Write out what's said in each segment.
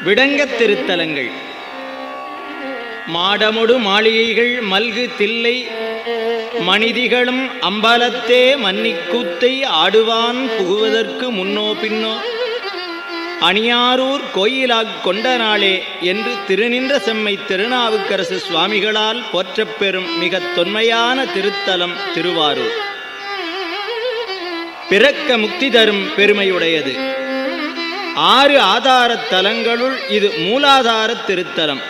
விடங்கத் திருத்தலங்கள் மாடமொடு மாளிகைகள் மல்கு தில்லை மனிதிகளும் அம்பலத்தே மன்னிக்கூத்தை ஆடுவான் புகுவதற்கு முன்னோ பின்னோ அணியாரூர் கோயிலாக் கொண்ட நாளே என்று திருநின்ற செம்மை திருநாவுக்கரசு சுவாமிகளால் போற்றப் பெறும் மிகத் தொன்மையான திருத்தலம் திருவாரூர் பிறக்க முக்தி தரும் பெருமையுடையது ஆறு ஆதாரத் தலங்களுள் இது மூலாதாரத் திருத்தலம்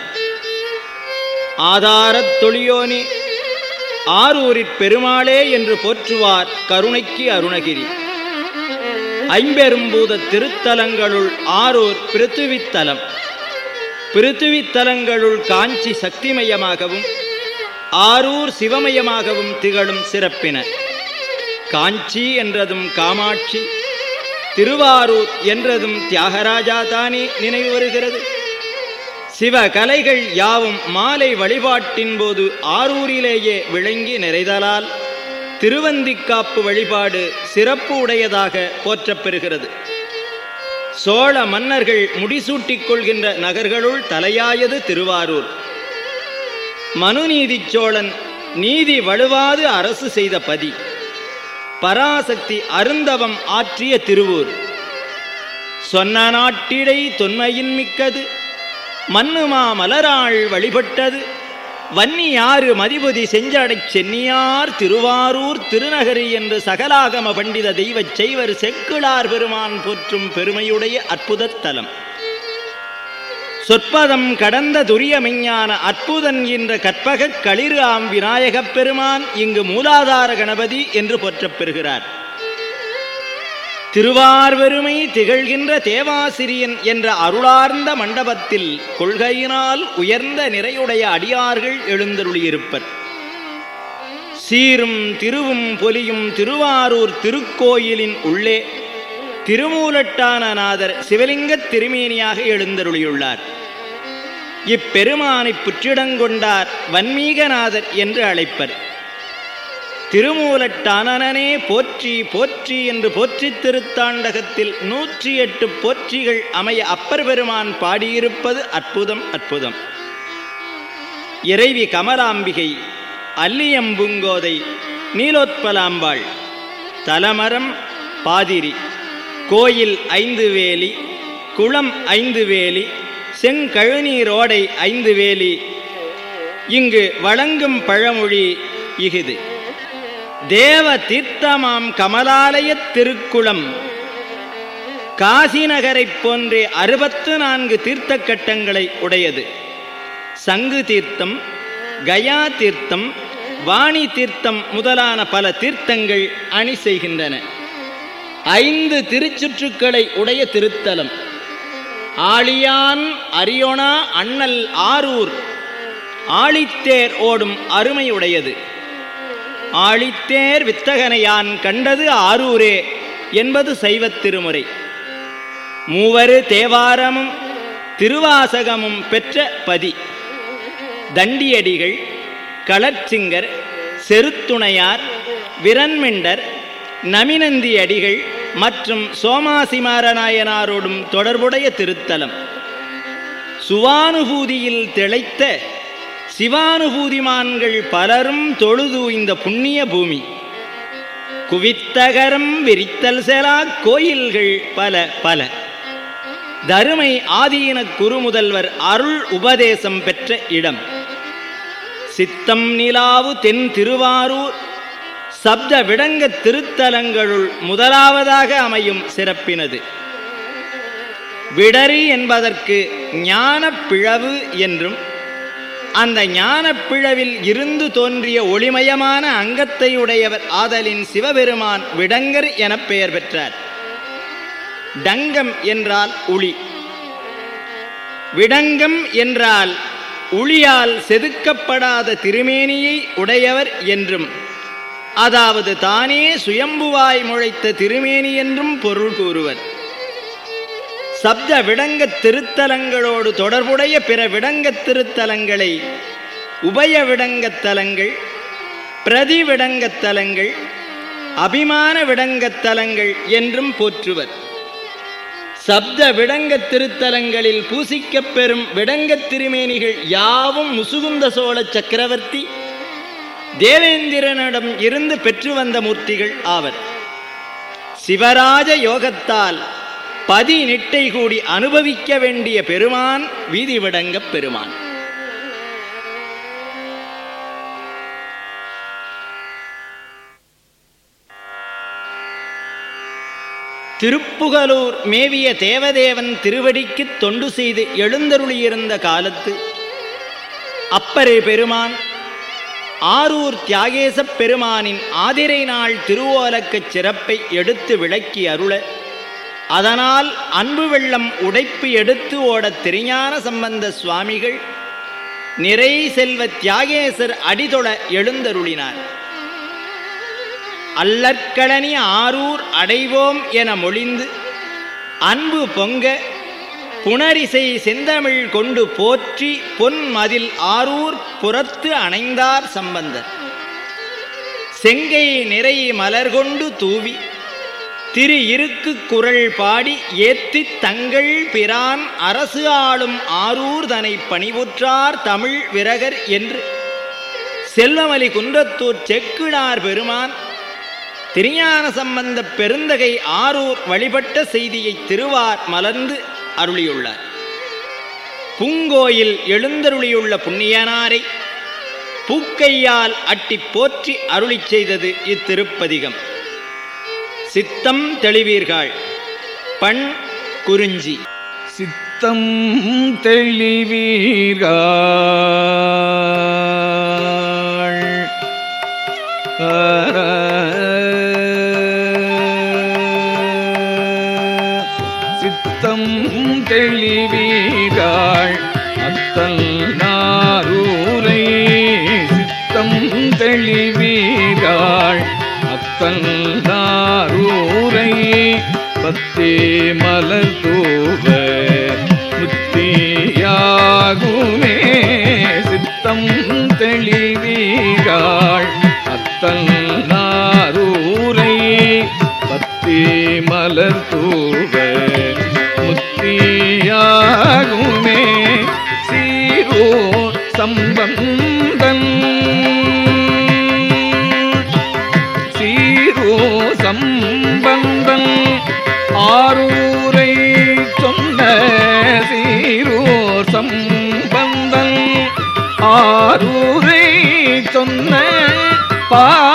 ஆதாரத் தொழியோனி ஆரூரிற் பெருமாளே என்று போற்றுவார் கருணைக்கு அருணகிரி ஐம்பெரும்பூத திருத்தலங்களுள் ஆரூர் பிருத்துவித்தலம் பிருத்துவித்தலங்களுள் காஞ்சி சக்திமயமாகவும் ஆரூர் சிவமயமாகவும் திகழும் சிறப்பின காஞ்சி என்றதும் காமாட்சி திருவாரூர் என்றதும் தியாகராஜா தானே நினைவு வருகிறது சிவ கலைகள் யாவும் மாலை வழிபாட்டின் போது ஆரூரிலேயே விளங்கி நிறைதலால் திருவந்திக்காப்பு வழிபாடு சிறப்பு உடையதாக போற்றப்பெறுகிறது சோழ மன்னர்கள் முடிசூட்டிக் கொள்கின்ற நகர்களுள் தலையாயது திருவாரூர் மனுநீதிச் சோழன் நீதி வலுவாது அரசு செய்த பதி பராசக்தி அருந்தவம் ஆற்றிய திருவூர் சொன்ன நாட்டிடை தொன்மையின் மிக்கது மன்னுமா மலராள் வழிபட்டது வன்னியாறு மதிபதி செஞ்சடைச் சென்னியார் திருவாரூர் திருநகரி என்று சகலாகம பண்டித தெய்வச் செய்வர் செக்குளார் பெருமான் போற்றும் பெருமையுடைய அற்புதத் தலம் சொற்பதம் கடந்த துரியமெஞ்ஞான அற்புதன் என்ற கற்பகக் களிறு ஆம் விநாயகப் பெருமான் இங்கு மூலாதார கணபதி என்று போற்றப் பெறுகிறார் திருவார்வெருமை திகழ்கின்ற தேவாசிரியன் என்ற அருளார்ந்த மண்டபத்தில் கொள்கையினால் உயர்ந்த நிறையுடைய அடியார்கள் எழுந்தருளியிருப்பர் சீரும் திருவும் பொலியும் திருவாரூர் திருக்கோயிலின் உள்ளே திருமூலட்டானநாதர் சிவலிங்கத் திருமேனியாக எழுந்தருளியுள்ளார் இப்பெருமானை புற்றிடங்கொண்டார் வன்மீகநாதர் என்று அழைப்பர் திருமூலட்டானனே போற்றி போற்றி என்று போற்றித் திருத்தாண்டகத்தில் நூற்றி எட்டு போற்றிகள் அமைய அப்பர் பெருமான் பாடியிருப்பது அற்புதம் அற்புதம் இறைவி கமலாம்பிகை அல்லியம்புங்கோதை நீலோத்பலாம்பாள் தலமரம் பாதிரி கோயில் ஐந்து வேலி குளம் ஐந்து வேலி செங்கழுநீரோடை ஐந்து வேலி இங்கு வழங்கும் பழமொழி இஃது தேவ தீர்த்தமாம் கமலாலயத் திருக்குளம் காசி நகரைப் போன்றே அறுபத்து நான்கு தீர்த்தக் கட்டங்களை உடையது சங்கு தீர்த்தம் கயா தீர்த்தம் வாணி தீர்த்தம் முதலான பல தீர்த்தங்கள் அணி செய்கின்றன ஐந்து திருச்சுற்றுக்களை உடைய திருத்தலம் ஆழியான் அரியோனா அண்ணல் ஆரூர் ஆழித்தேர் ஓடும் அருமையுடையது ஆழித்தேர் வித்தகனையான் கண்டது ஆரூரே என்பது சைவத் திருமுறை மூவரு தேவாரமும் திருவாசகமும் பெற்ற பதி தண்டியடிகள் களர்ச்சிங்கர் செருத்துணையார் விரன்மிண்டர் நமினந்தி அடிகள் மற்றும் சோமாசிமாரநாயனாரோடும் தொடர்புடைய திருத்தலம் சுவானுபூதியில் திளைத்த சிவானுபூதிமான்கள் பலரும் தொழுது இந்த புண்ணிய பூமி குவித்தகரம் விரித்தல் செலா கோயில்கள் பல பல தருமை ஆதீன குருமுதல்வர் அருள் உபதேசம் பெற்ற இடம் சித்தம் நிலாவு தென் திருவாரூர் சப்த விடங்க திருத்தலங்களுள் முதலாவதாக அமையும் சிறப்பினது விடரி என்பதற்கு ஞான பிழவு என்றும் அந்த ஞான பிழவில் இருந்து தோன்றிய ஒளிமயமான அங்கத்தை உடையவர் ஆதலின் சிவபெருமான் விடங்கர் எனப் பெயர் பெற்றார் டங்கம் என்றால் உளி விடங்கம் என்றால் உளியால் செதுக்கப்படாத திருமேனியை உடையவர் என்றும் அதாவது தானே சுயம்புவாய் முளைத்த திருமேனி என்றும் பொருள் கூறுவர் சப்த விடங்கத் திருத்தலங்களோடு தொடர்புடைய பிற விடங்கத் திருத்தலங்களை உபய விடங்கத் தலங்கள் பிரதி விடங்கத் தலங்கள் அபிமான விடங்கத் தலங்கள் என்றும் போற்றுவர் சப்த விடங்க திருத்தலங்களில் பூசிக்கப் பெறும் விடங்கத் திருமேனிகள் யாவும் முசுகுந்த சோழ சக்கரவர்த்தி தேவேந்திரனிடம் இருந்து பெற்று வந்த மூர்த்திகள் ஆவர் சிவராஜ யோகத்தால் பதி நிட்டை கூடி அனுபவிக்க வேண்டிய பெருமான் வீதி விடங்கப் பெருமான் திருப்புகலூர் மேவிய தேவதேவன் திருவடிக்கு தொண்டு செய்து எழுந்தருளியிருந்த காலத்து அப்பரே பெருமான் ஆரூர் தியாகேசப் பெருமானின் ஆதிரை நாள் திருவோலக்கச் சிறப்பை எடுத்து விளக்கி அருள அதனால் அன்பு வெள்ளம் உடைப்பு எடுத்து ஓடத் திருஞான சம்பந்த சுவாமிகள் நிறை செல்வ தியாகேசர் அடிதொட எழுந்தருளினார் அல்லற்களனி ஆரூர் அடைவோம் என மொழிந்து அன்பு பொங்க புனரிசை செந்தமிழ் கொண்டு போற்றி பொன் மதில் ஆரூர் புறத்து அணைந்தார் சம்பந்தர் செங்கை நிறை மலர் கொண்டு தூவி திரு இருக்கு குரல் பாடி ஏத்தித் தங்கள் பிரான் அரசு ஆளும் ஆரூர் தனை பணிவுற்றார் தமிழ் விரகர் என்று செல்வமலி குன்றத்தூர் செக்கிழார் பெருமான் திருஞான சம்பந்த பெருந்தகை ஆரூர் வழிபட்ட செய்தியை திருவார் மலர்ந்து அருளியுள்ளார் பூங்கோயில் எழுந்தருளியுள்ள புண்ணியனாரை பூக்கையால் அட்டி போற்றி அருளிச் செய்தது இத்திருப்பதிகம் சித்தம் தெளிவீர்கள் பண் குறிஞ்சி சித்தம் தெளிவீர்கள் சித்தம் தெளிவீர்கள் அத்தல் நாரூரை சித்தம் தெளிவீர்கள் அத்தல் நாரூரை பத்தே மலர் தூவ முத்தியாகுமே சித்தம் தெளிவீர்கள் அத்தல் நாரூரை பத்தே மலர் தூவ முத்தியாகுமே சீரோ சம்பந்தன் சீரோ சம்பந்தன் ஆரூரை சொன்ன சீரோ சம்பந்தன் ஆரூரை சொன்ன பா